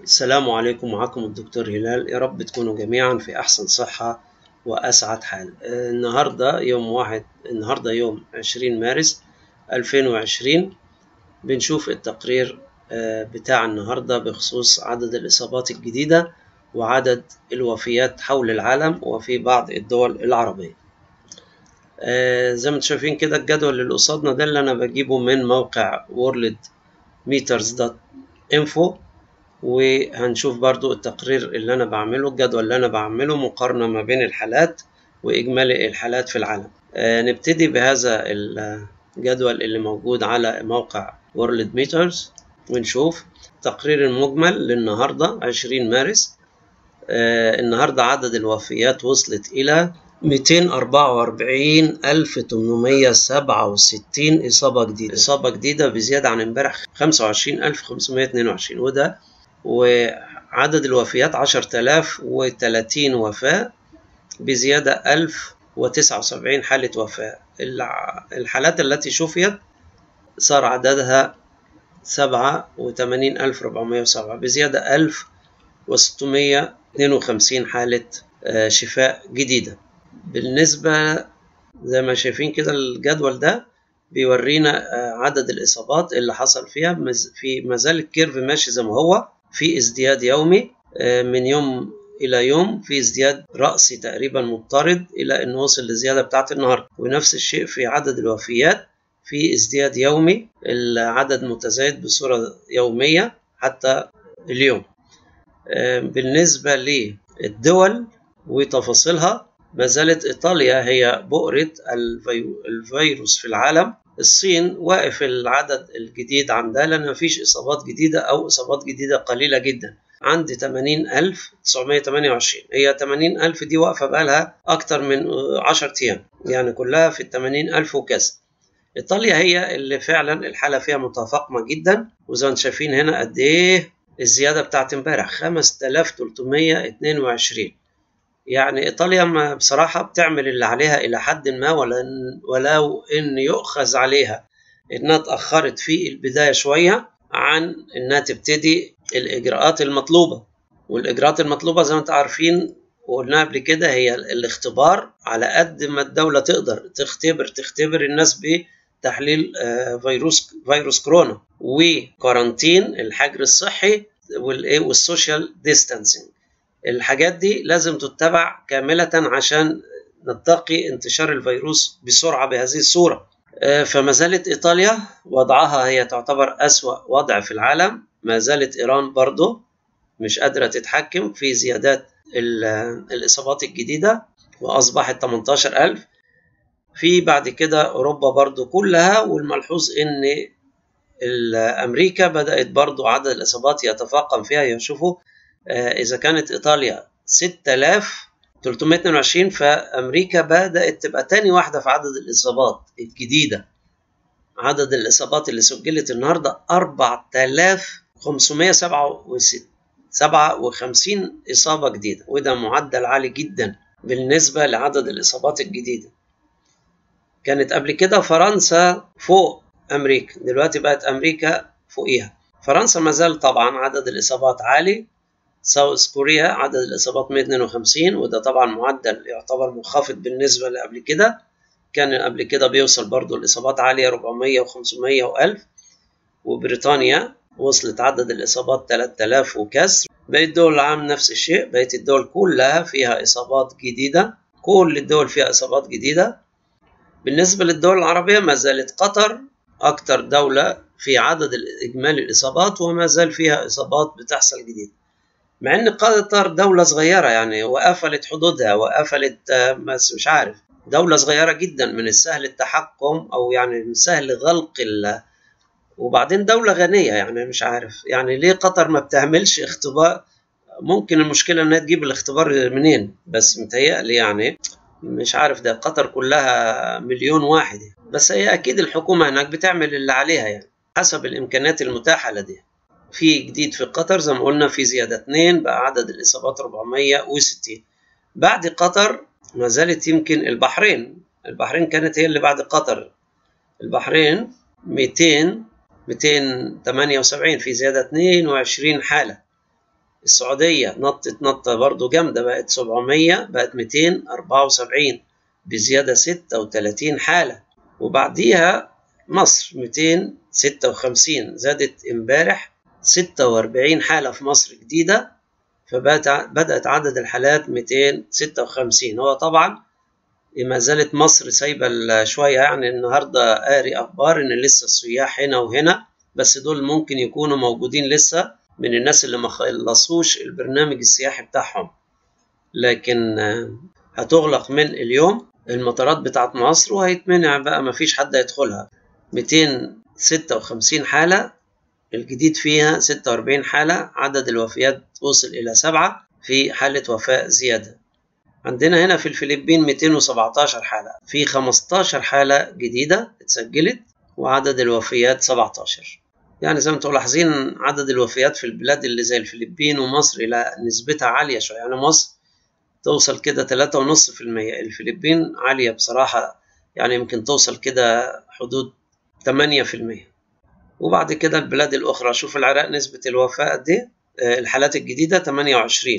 السلام عليكم معكم الدكتور هلال يا رب تكونوا جميعا في أحسن صحة وأسعد حال آه، النهاردة يوم واحد النهاردة يوم عشرين مارس ألفين وعشرين بنشوف التقرير آه، بتاع النهاردة بخصوص عدد الإصابات الجديدة وعدد الوفيات حول العالم وفي بعض الدول العربية آه، زي ما انتم شايفين كده الجدول اللي قصادنا ده اللي أنا بجيبه من موقع worldmeters.info وهنشوف برضو التقرير اللي أنا بعمله الجدول اللي أنا بعمله مقارنة ما بين الحالات وإجمالي الحالات في العالم آه نبتدي بهذا الجدول اللي موجود على موقع World Meters ونشوف التقرير المجمل للنهاردة 20 مارس آه النهاردة عدد الوفيات وصلت إلى 244867 إصابة جديدة إصابة جديدة بزيادة عن امبارح 25522 وده وعدد الوفيات 10030 وفاة بزيادة 1079 حالة وفاة الحالات التي شفيت صار عددها 87407 بزيادة 1652 حالة شفاء جديدة بالنسبة زي ما شايفين كده الجدول ده بيورينا عدد الإصابات اللي حصل فيها في مازال الكيرف ماشي زي ما هو في ازدياد يومي من يوم إلى يوم في ازدياد رأسي تقريبا مضطرد إلى أن وصل للزيادة بتاعت النهاردة ونفس الشيء في عدد الوفيات في ازدياد يومي العدد متزايد بصورة يومية حتى اليوم بالنسبة للدول وتفاصيلها ما زالت إيطاليا هي بؤرة الفيروس في العالم الصين واقف العدد الجديد عندها لأن مفيش إصابات جديدة أو إصابات جديدة قليلة جدا عندي 80928 هي 80000 دي واقفة بقالها أكتر من 10 أيام يعني كلها في ال 80000 وكذا إيطاليا هي اللي فعلا الحالة فيها متفاقمة جدا وزي ما انتم شايفين هنا قد إيه الزيادة بتاعت امبارح 5322 يعني إيطاليا ما بصراحة بتعمل اللي عليها إلى حد ما ولو إن يؤخذ عليها إنها اتأخرت في البداية شوية عن إنها تبتدي الإجراءات المطلوبة والإجراءات المطلوبة زي ما أنتم عارفين وقلنا قبل كده هي الاختبار على قد ما الدولة تقدر تختبر تختبر الناس بتحليل فيروس فيروس كورونا وكورانتين الحجر الصحي والسوشيال ديستانسينج الحاجات دي لازم تتبع كاملة عشان نتقي انتشار الفيروس بسرعة بهذه الصورة فما زالت إيطاليا وضعها هي تعتبر أسوأ وضع في العالم ما زالت إيران برضو مش قادرة تتحكم في زيادات الإصابات الجديدة وأصبحت 18000 في بعد كده أوروبا برضو كلها والملحوظ إن أمريكا بدأت برضو عدد الإصابات يتفاقم فيها يشوفوا إذا كانت إيطاليا 6322 فأمريكا بدأت تبقى تاني واحدة في عدد الإصابات الجديدة عدد الإصابات اللي سجلت النهاردة 4557 إصابة جديدة وده معدل عالي جدا بالنسبة لعدد الإصابات الجديدة كانت قبل كده فرنسا فوق أمريكا دلوقتي بقت أمريكا فوقيها فرنسا ما زال طبعا عدد الإصابات عالي ساوث كوريا عدد الإصابات 152 وده طبعا معدل يعتبر منخفض بالنسبة لقبل كده كان قبل كده بيوصل برضو الإصابات عالية 400 و500 و1000 وبريطانيا وصلت عدد الإصابات 3000 وكسر بقية الدول العام نفس الشيء بقية الدول كلها فيها إصابات جديدة كل الدول فيها إصابات جديدة بالنسبة للدول العربية ما زالت قطر أكتر دولة في عدد إجمالي الإصابات وما زال فيها إصابات بتحصل جديد مع ان قطر دولة صغيرة يعني وقفلت حدودها وقفلت مش عارف دولة صغيرة جدا من السهل التحكم او يعني من سهل غلق ال وبعدين دولة غنية يعني مش عارف يعني ليه قطر ما بتعملش اختبار ممكن المشكلة انها تجيب الاختبار منين بس متهيألي يعني مش عارف ده قطر كلها مليون واحد بس هي اكيد الحكومة هناك بتعمل اللي عليها يعني حسب الامكانيات المتاحة لديها في جديد في قطر زي ما قلنا في زيادة 2 بقى عدد الإصابات 460 بعد قطر ما زالت يمكن البحرين البحرين كانت هي اللي بعد قطر البحرين 200 278 في زيادة 22 حالة السعودية نطت نطة برضو جامدة بقت 700 بقت 274 بزيادة 36 حالة وبعديها مصر 256 زادت امبارح 46 حالة في مصر جديدة فبدأت عدد الحالات 256 هو طبعا ما زالت مصر سايبة شوية يعني النهاردة قاري أخبار إن لسه السياح هنا وهنا بس دول ممكن يكونوا موجودين لسه من الناس اللي ما خلصوش البرنامج السياحي بتاعهم لكن هتغلق من اليوم المطارات بتاعت مصر وهيتمنع بقى ما فيش حد يدخلها 256 حالة الجديد فيها 46 حالة عدد الوفيات وصل إلى سبعة في حالة وفاة زيادة عندنا هنا في الفلبين 217 حالة في 15 حالة جديدة اتسجلت وعدد الوفيات 17 يعني زي ما انتم ملاحظين عدد الوفيات في البلاد اللي زي الفلبين ومصر إلى نسبتها عالية شوية يعني مصر توصل كده 3.5% الفلبين عالية بصراحة يعني يمكن توصل كده حدود 8% وبعد كده البلاد الأخرى شوف العراق نسبة الوفاة قد إيه الحالات الجديدة 28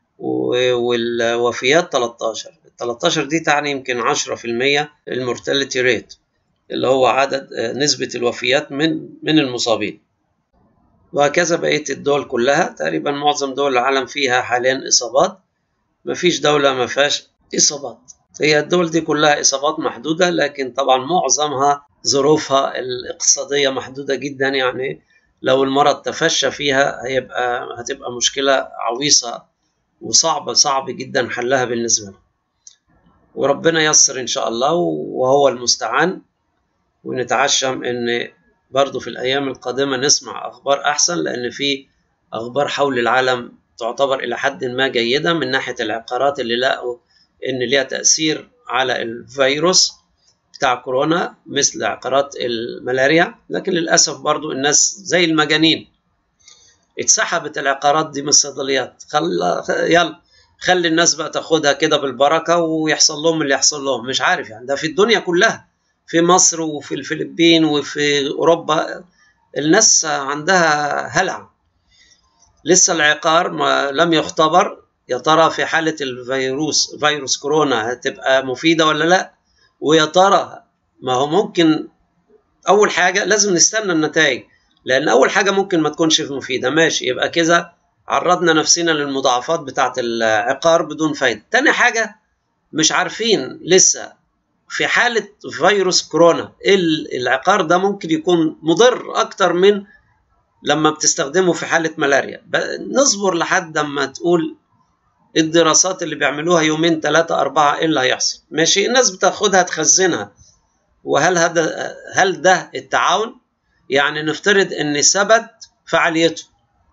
والوفيات 13 ال 13 دي تعني يمكن 10% المورتاليتي ريت اللي هو عدد نسبة الوفيات من من المصابين وهكذا بقية الدول كلها تقريبا معظم دول العالم فيها حاليا إصابات مفيش دولة ما فيهاش إصابات هي الدول دي كلها إصابات محدودة لكن طبعا معظمها ظروفها الاقتصادية محدودة جدا يعني لو المرض تفشى فيها هيبقى هتبقى مشكلة عويصة وصعبة صعب جدا حلها بالنسبة له وربنا يسر إن شاء الله وهو المستعان ونتعشم إن برضو في الأيام القادمة نسمع أخبار أحسن لأن في أخبار حول العالم تعتبر إلى حد ما جيدة من ناحية العقارات اللي لقوا إن ليها تأثير على الفيروس بتاع كورونا مثل عقارات الملاريا لكن للأسف برضو الناس زي المجانين اتسحبت العقارات دي من الصيدليات خل... يلا خلي الناس بقى تاخدها كده بالبركة ويحصل لهم اللي يحصل لهم مش عارف يعني ده في الدنيا كلها في مصر وفي الفلبين وفي أوروبا الناس عندها هلع لسه العقار ما لم يختبر يا ترى في حالة الفيروس فيروس كورونا هتبقى مفيدة ولا لا ويا ترى ما هو ممكن أول حاجة لازم نستنى النتائج لأن أول حاجة ممكن ما تكونش مفيدة ماشي يبقى كده عرضنا نفسنا للمضاعفات بتاعة العقار بدون فايدة تاني حاجة مش عارفين لسه في حالة فيروس كورونا العقار ده ممكن يكون مضر أكتر من لما بتستخدمه في حالة ملاريا نصبر لحد ما تقول الدراسات اللي بيعملوها يومين ثلاثة أربعة إيه اللي هيحصل ماشي الناس بتاخدها تخزنها وهل هذا هل ده التعاون يعني نفترض ان ثبت فعاليته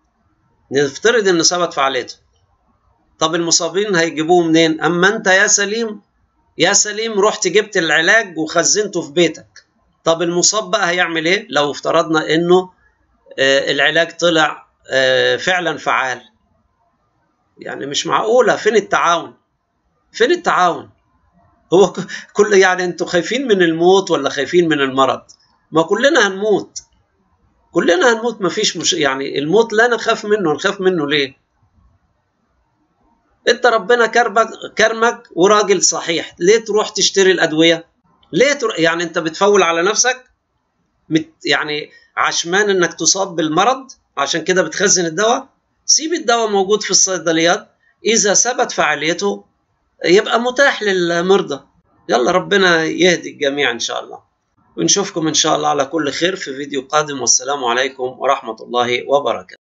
نفترض ان ثبت فعاليته طب المصابين هيجيبوه منين اما انت يا سليم يا سليم رحت جبت العلاج وخزنته في بيتك طب المصاب بقى هيعمل ايه لو افترضنا انه آه العلاج طلع آه فعلا فعال يعني مش معقوله فين التعاون فين التعاون هو كل يعني انتوا خايفين من الموت ولا خايفين من المرض ما كلنا هنموت كلنا هنموت ما فيش مش يعني الموت لا نخاف منه نخاف منه ليه انت ربنا كرمك كرمك وراجل صحيح ليه تروح تشتري الادويه ليه تروح يعني انت بتفول على نفسك مت يعني عشمان انك تصاب بالمرض عشان كده بتخزن الدواء سيب الدواء موجود في الصيدليات اذا ثبت فعاليته يبقى متاح للمرضى يلا ربنا يهدي الجميع ان شاء الله ونشوفكم ان شاء الله على كل خير في فيديو قادم والسلام عليكم ورحمه الله وبركاته